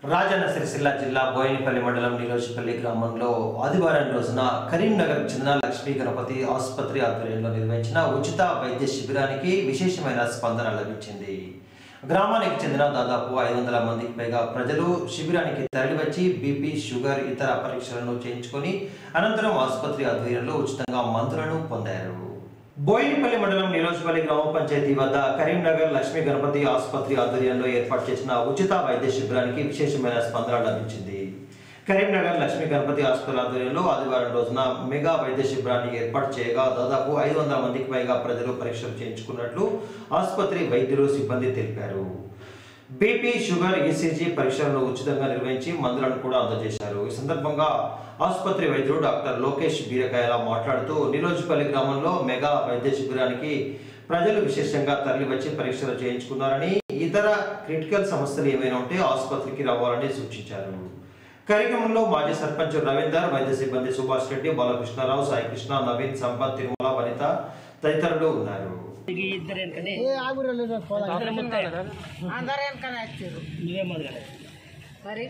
రాజన్న సిరిసిల్ల జిల్లా బోయినపల్లి మండలం నీలోజిపల్లి గ్రామంలో ఆదివారం రోజున కరీంనగర్ చెందిన లక్ష్మీ గణపతి ఆసుపత్రి ఆధ్వర్యంలో నిర్వహించిన ఉచిత వైద్య శిబిరానికి విశేషమైన స్పందన లభించింది గ్రామానికి చెందిన దాదాపు ఐదు వందల మందికి పైగా ప్రజలు శిబిరానికి తరలివచ్చి బీపీ షుగర్ ఇతర పరీక్షలను చేయించుకొని అనంతరం ఆసుపత్రి ఆధ్వర్యంలో ఉచితంగా మందులను పొందారు బోయినపల్లి మండలం నిరోజపల్లి గ్రామ పంచాయతీ వద్ద కరీంనగర్ లక్ష్మీ గణపతి ఆసుపత్రి ఆధ్వర్యంలో ఏర్పాటు చేసిన ఉచిత వైద్య శిబిరానికి విశేషమైన స్పందన లభించింది కరీంనగర్ లక్ష్మీ గణపతి ఆసుపత్రి ఆధ్వర్యంలో ఆదివారం రోజున మెగా వైద్య శిబిరాన్ని ఏర్పాటు చేయగా దాదాపు ఐదు వందల మందికి పైగా ప్రజలు పరీక్షలు చేయించుకున్నట్లు ఆసుపత్రి వైద్యులు సిబ్బంది తెలిపారు బీపీ షుగర్ ఈసీజీ పరీక్షలను ఉచితంగా నిర్వహించి మందులను కూడా అందజేశారు ఈ సందర్భంగా ఆసుపత్రి వైద్యుడు డాక్టర్ లోకేష్ బీరకాయల మాట్లాడుతూ నిరోజుపల్లి గ్రామంలో మెగా వైద్య శిబిరానికి ప్రజలు విశేషంగా తరలివచ్చి పరీక్షలు చేయించుకున్నారని ఇతర క్రిటికల్ సమస్యలు ఏమైనా ఉంటే ఆసుపత్రికి రావాలని సూచించారు కార్యక్రమంలో మాజీ సర్పంచ్ రవీందర్ వైద్య సిబ్బంది సుభాష్ రెడ్డి బాలకృష్ణారావు సాయికృష్ణ నవీన్ సంపత్ తిరుమల వనిత తదితరులు ఉన్నారు అందరూ వెనకనే వచ్చారు మరి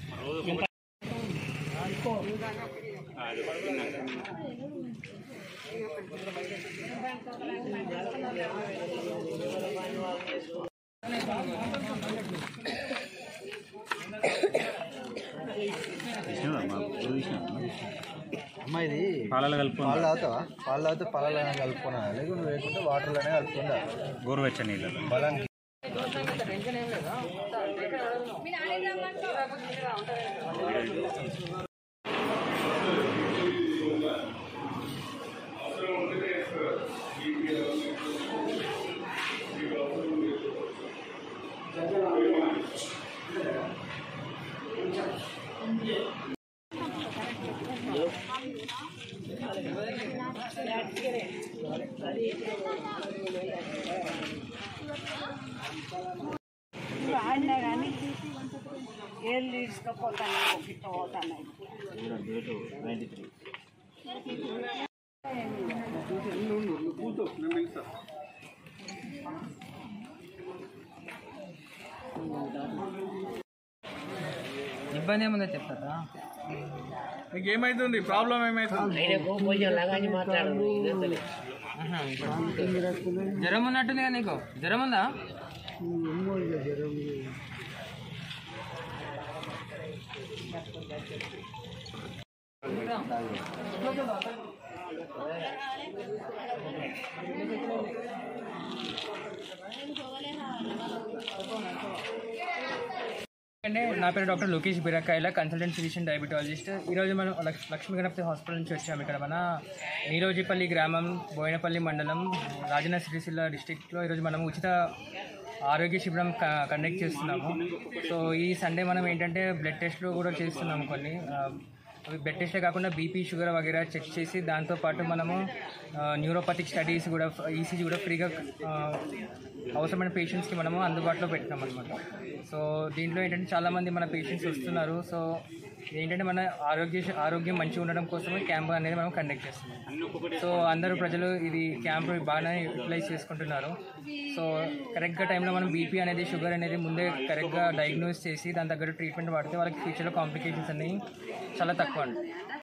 అమ్మా ఇది పాలలో కలుపుకుందా పాలు తాగుతావా పాలు తాగితే పాలలో కలుపుకున్నా లేకుంటే లేకుంటే వాటర్లోనే కలుపుకుందా గోరువెచ్చని నీళ్ళలో బలానికి ఆడినా కానీ ఏళ్ళు తీసుకుపోతాను ఒకటి పోతాను ఇబ్బంది ఏముందో చెప్తారా మీకు ఏమైతుంది ప్రాబ్లం ఏమైతుంది జ్వరం ఉన్నట్టుంది కదా నీకు జ్వరం ఉందా అంటే నా పేరు doctor Lokesh Birakayala consultant physician diabetologist ఈరోజు మనం లక్ష్- లక్ష్మీ గణపతి హాస్పిటల్ నుంచి వచ్చాము ఇక్కడ మన నీరోజిపల్లి గ్రామం బోయినపల్లి మండలం రాజన్న సిరిసిల్ల డిస్టిక్లో ఈరోజు మనం ఉచిత ఆరోగ్య శిబిరం క- కండక్ట్ చేస్తున్నాము సో ఈ సండే మనం ఏంటంటే బ్లడ్ టెస్ట్లు కూడా చేస్తున్నాము కొన్ని ఆ, అవి బ్లడ్ టెస్టే కాకుండా బీపీ షుగర్ వగేరా చెక్ చేసి దాంతోపాటు మనము న్యూరోపతిక్ స్టడీస్ కూడా ఈసీజీ కూడా ఫ్రీగా ఆ, అవసరమైన పేషెంట్స్కి మనము అందుబాటులో పెట్టినాం అనమాట సో దీంట్లో ఏంటంటే చాలామంది మన పేషెంట్స్ వస్తున్నారు సో ఏంటంటే మన ఆరోగ్య ఆరోగ్యం మంచిగా ఉండడం కోసమే క్యాంప్ అనేది మనం కండక్ట్ చేస్తున్నాం సో అందరూ ప్రజలు ఇది క్యాంప్ బాగానే యూటిలైజ్ చేసుకుంటున్నారు సో కరెక్ట్గా టైంలో మనం బీపీ అనేది షుగర్ అనేది ముందే కరెక్ట్గా డయాగ్నోస్ చేసి దాని తగ్గట్టు ట్రీట్మెంట్ వాడితే వాళ్ళకి ఫ్యూచర్లో కాంప్లికేషన్స్ అనేవి చాలా తక్కువ అండి